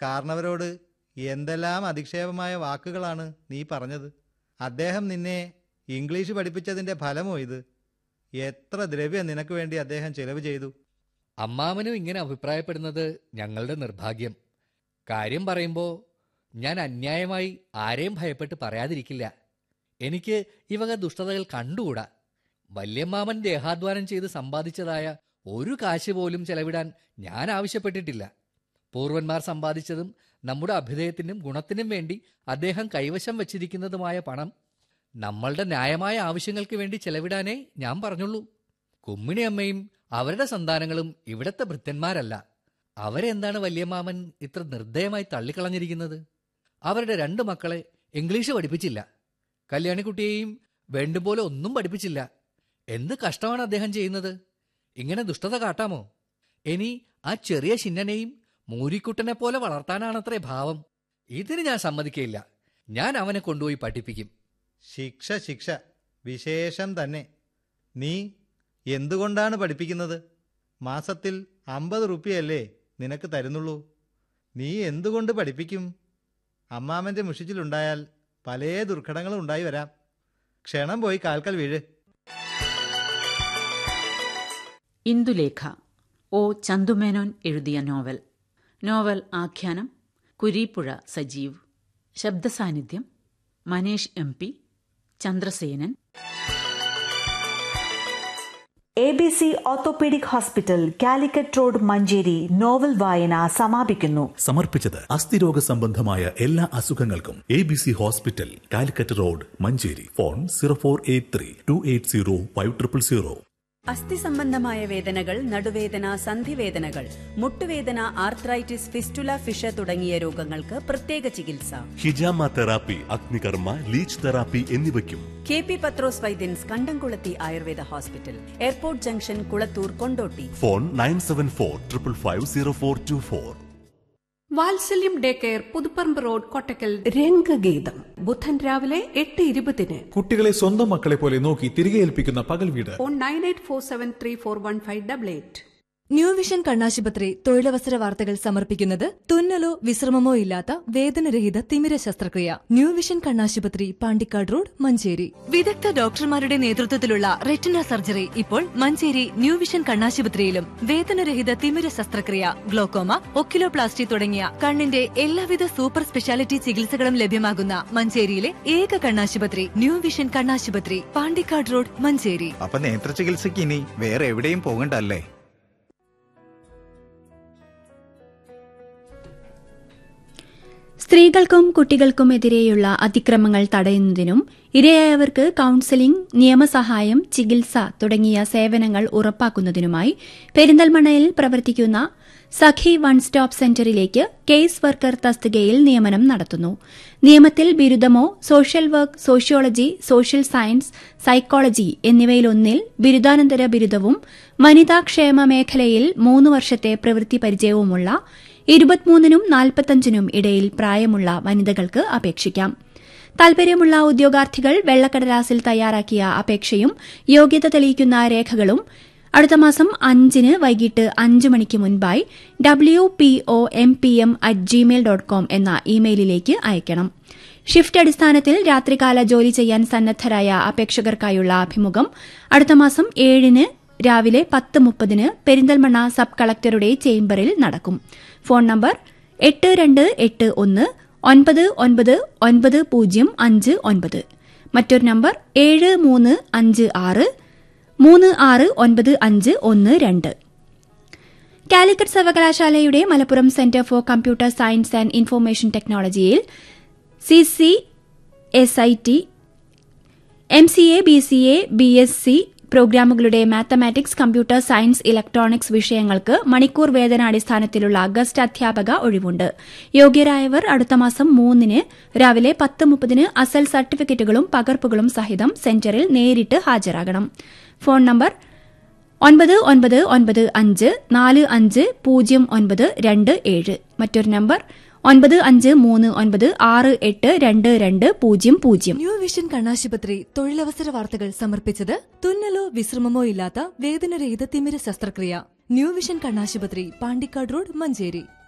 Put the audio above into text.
കാരണവരോട് എന്തെല്ലാം അധിക്ഷേപമായ വാക്കുകളാണ് നീ പറഞ്ഞത് അദ്ദേഹം നിന്നെ ഇംഗ്ലീഷ് പഠിപ്പിച്ചതിൻ്റെ ഫലമോ ഇത് എത്ര ദ്രവ്യം നിനക്ക് വേണ്ടി അദ്ദേഹം ചെലവ് ചെയ്തു അമ്മാവനും ഇങ്ങനെ അഭിപ്രായപ്പെടുന്നത് ഞങ്ങളുടെ നിർഭാഗ്യം കാര്യം പറയുമ്പോൾ ഞാൻ അന്യായമായി ആരെയും ഭയപ്പെട്ട് പറയാതിരിക്കില്ല എനിക്ക് ഇവക ദുഷ്ടതകൾ കണ്ടുകൂടാ വല്യമ്മാമൻ ദേഹാധ്വാനം ചെയ്ത് സമ്പാദിച്ചതായ ഒരു കാശ് പോലും ചെലവിടാൻ ഞാൻ ആവശ്യപ്പെട്ടിട്ടില്ല പൂർവന്മാർ സമ്പാദിച്ചതും നമ്മുടെ അഭ്യുദയത്തിനും ഗുണത്തിനും വേണ്ടി അദ്ദേഹം കൈവശം വച്ചിരിക്കുന്നതുമായ പണം നമ്മളുടെ ന്യായമായ ആവശ്യങ്ങൾക്ക് വേണ്ടി ചെലവിടാനേ ഞാൻ പറഞ്ഞുള്ളൂ കുമ്മിണിയമ്മയും അവരുടെ സന്താനങ്ങളും ഇവിടത്തെ ഭൃത്യന്മാരല്ല അവരെന്താണ് വല്യമാമൻ ഇത്ര നിർദ്ദയമായി തള്ളിക്കളഞ്ഞിരിക്കുന്നത് അവരുടെ രണ്ട് മക്കളെ ഇംഗ്ലീഷ് പഠിപ്പിച്ചില്ല കല്യാണിക്കുട്ടിയെയും വേണ്ടുപോലെ ഒന്നും പഠിപ്പിച്ചില്ല എന്ത് കഷ്ടമാണ് അദ്ദേഹം ചെയ്യുന്നത് ഇങ്ങനെ ദുഷ്ടത കാട്ടാമോ ഇനി ആ ചെറിയ ചിന്നനെയും മൂരിക്കുട്ടനെ പോലെ വളർത്താനാണത്രേ ഭാവം ഇതിന് ഞാൻ സമ്മതിക്കയില്ല ഞാൻ അവനെ കൊണ്ടുപോയി പഠിപ്പിക്കും ശിക്ഷ ശിക്ഷ വിശേഷം തന്നെ നീ എന്തുകൊണ്ടാണ് പഠിപ്പിക്കുന്നത് മാസത്തിൽ അമ്പത് റുപ്യയല്ലേ നിനക്ക് തരുന്നുള്ളൂ നീ എന്തുകൊണ്ട് പഠിപ്പിക്കും അമ്മാമൻ്റെ മുഷിച്ചിലുണ്ടായാൽ പല ദുർഘടങ്ങളും ഉണ്ടായി വരാം ക്ഷണം പോയി കാൽക്കൽ വീഴ് ഇന്ദുലേഖ ഒ ചന്തുമേനോൻ എഴുതിയ നോവൽ നോവൽ ആഖ്യാനം കുരീപ്പുഴ സജീവ് ശബ്ദസാന്നിധ്യം Manesh M P Chandrasenan A B C orthopaedic hospital Calicut road Manjeri novel വായന സമാപിക്കുന്നു സമർപ്പിച്ചത് അസ്ഥിരോഗ സംബന്ധമായ എല്ലാ അസുഖങ്ങൾക്കും A B C hospital Calicut road Manjeri phone zero four eight three two eight zero five triple zero അസ്ഥി സംബന്ധമായ വേദനകൾ നടുവേദന സന്ധിവേദനകൾ മുട്ടുവേദന ആർത്രൈറ്റിസ് ഫിസ്റ്റുല ഫിഷ തുടങ്ങിയ രോഗങ്ങൾക്ക് പ്രത്യേക ചികിത്സ ഹിജാമ തെറാപ്പി അഗ്നികർമ്മ ലീച്ച് തെറാപ്പി എന്നിവയ്ക്കും കെ പി പത്രോസ് വൈദ്യൻസ് കണ്ടംകുളത്തി Ayurveda hospital airport junction Kulathur Kondotty phone nine seven four triple five zero four two four Vatsalyam day care Puthuparamba road Kottakkal രംഗഗീതം ബുധൻ രാവിലെ എട്ട് ഇരുപതിന് കുട്ടികളെ സ്വന്തം മക്കളെ പോലെ നോക്കി തിരികെ ഏൽപ്പിക്കുന്ന പകൽ വീട് phone nine eight four seven three four one five double eight new vision കണ്ണാശുപത്രി തൊഴിലവസര വാർത്തകൾ സമർപ്പിക്കുന്നത് തുന്നലോ വിശ്രമമോ ഇല്ലാത്ത വേദനരഹിത തിമിര ശസ്ത്രക്രിയ ന്യൂ വിഷൻ കണ്ണാശുപത്രി പാണ്ടിക്കാട് റോഡ് മഞ്ചേരി വിദഗ്ധ ഡോക്ടർമാരുടെ നേതൃത്വത്തിലുള്ള റെറ്റിന സർജറി ഇപ്പോൾ മഞ്ചേരി ന്യൂ വിഷൻ കണ്ണാശുപത്രിയിലും വേദനരഹിത തിമിര ശസ്ത്രക്രിയ ഗ്ലോക്കോമ ഒക്കിലോപ്ലാസ്റ്റി തുടങ്ങിയ കണ്ണിന്റെ എല്ലാവിധ സൂപ്പർ സ്പെഷ്യാലിറ്റി ചികിത്സകളും ലഭ്യമാകുന്ന മഞ്ചേരിയിലെ ഏക കണ്ണാശുപത്രി ന്യൂ വിഷൻ കണ്ണാശുപത്രി പാണ്ടിക്കാട് റോഡ് മഞ്ചേരി അപ്പൊ നേത്ര ചികിത്സയ്ക്ക് ഇനി വേറെ എവിടെയും പോകണ്ടല്ലേ സ്ത്രീകൾക്കും കുട്ടികൾക്കുമെതിരെയുള്ള അതിക്രമങ്ങൾ തടയുന്നതിനും ഇരയായവർക്ക് കൌൺസിലിംഗ് നിയമസഹായം ചികിത്സ തുടങ്ങിയ സേവനങ്ങൾ ഉറപ്പാക്കുന്നതിനുമായി പെരിന്തൽമണ്ണയിൽ പ്രവർത്തിക്കുന്ന സഖി വൺ സ്റ്റോപ്പ് സെന്ററിലേക്ക് കേസ് വർക്കർ തസ്തികയിൽ നിയമനം നടത്തുന്നു നിയമത്തിൽ ബിരുദമോ social work sociology social science psychology എന്നിവയിലൊന്നിൽ ബിരുദാനന്തര ബിരുദവും വനിതാക്ഷേമ മേഖലയിൽ മൂന്ന് വർഷത്തെ പ്രവൃത്തി പരിചയവുമുള്ള ഇരുപത്തിമൂന്നിനും നാൽപ്പത്തഞ്ചിനും ഇടയിൽ പ്രായമുള്ള വനിതകൾക്ക് അപേക്ഷിക്കാം താൽപര്യമുള്ള ഉദ്യോഗാർത്ഥികൾ വെള്ളക്കടലാസിൽ തയ്യാറാക്കിയ അപേക്ഷയും യോഗ്യത തെളിയിക്കുന്ന രേഖകളും അടുത്ത മാസം അഞ്ചിന് വൈകിട്ട് അഞ്ച് മണിക്ക് മുൻപായി W P O M P M at Gmail dot com എന്ന ഇമെയിലിലേക്ക് അയക്കണം ഷിഫ്റ്റ് അടിസ്ഥാനത്തിൽ രാത്രികാല ജോലി ചെയ്യാൻ സന്നദ്ധരായ അപേക്ഷകർക്കായുള്ള അഭിമുഖം അടുത്ത മാസം ഏഴിന് രാവിലെ പത്ത് മുപ്പതിന് പെരിന്തൽമണ്ണ സബ് കളക്ടറുടെ ചേംബറിൽ നടക്കും ഫോൺ നമ്പർ എട്ട് രണ്ട് എട്ട് ഒന്ന് ഒൻപത് ഒൻപത് ഒൻപത് പൂജ്യം അഞ്ച് ഒൻപത് മറ്റൊരു നമ്പർ ഏഴ് മൂന്ന് അഞ്ച് ആറ് മൂന്ന് ആറ് ഒൻപത് അഞ്ച് ഒന്ന് രണ്ട് കാലിക്കറ്റ് സർവകലാശാലയുടെ Malappuram centre for computer science and information ടെക്നോളജിയിൽ C C S I T M C A B C A B S C പ്രോഗ്രാമുകളുടെ മാത്തമാറ്റിക്സ് കമ്പ്യൂട്ടർ സയൻസ് ഇലക്ട്രോണിക്സ് വിഷയങ്ങൾക്ക് മണിക്കൂർ വേതനാടിസ്ഥാനത്തിലുള്ള അഗസ്റ്റ് അധ്യാപക ഒഴിവുണ്ട് യോഗ്യരായവർ അടുത്ത മാസം മൂന്നിന് രാവിലെ പത്ത് മുപ്പതിന് അസൽ സർട്ടിഫിക്കറ്റുകളും പകർപ്പുകളും സഹിതം സെന്ററിൽ നേരിട്ട് ഹാജരാകണം ഫോൺ നമ്പർ ഒൻപത് ഒൻപത് ഒൻപത് അഞ്ച് നാല് അഞ്ച് പൂജ്യം ഒൻപത് രണ്ട് ഏഴ് മറ്റൊരു നമ്പർ ഒൻപത് അഞ്ച് മൂന്ന് ഒൻപത് ആറ് എട്ട് രണ്ട് രണ്ട് പൂജ്യം പൂജ്യം ന്യൂ വിഷൻ കണ്ണാശുപത്രി തൊഴിലവസര വാർത്തകൾ സമർപ്പിച്ചത് തുന്നലോ വിശ്രമമോ ഇല്ലാത്ത വേദനരഹിത തിമിര ശസ്ത്രക്രിയ ന്യൂ വിഷൻ കണ്ണാശുപത്രി പാണ്ടിക്കാട് റോഡ് മഞ്ചേരി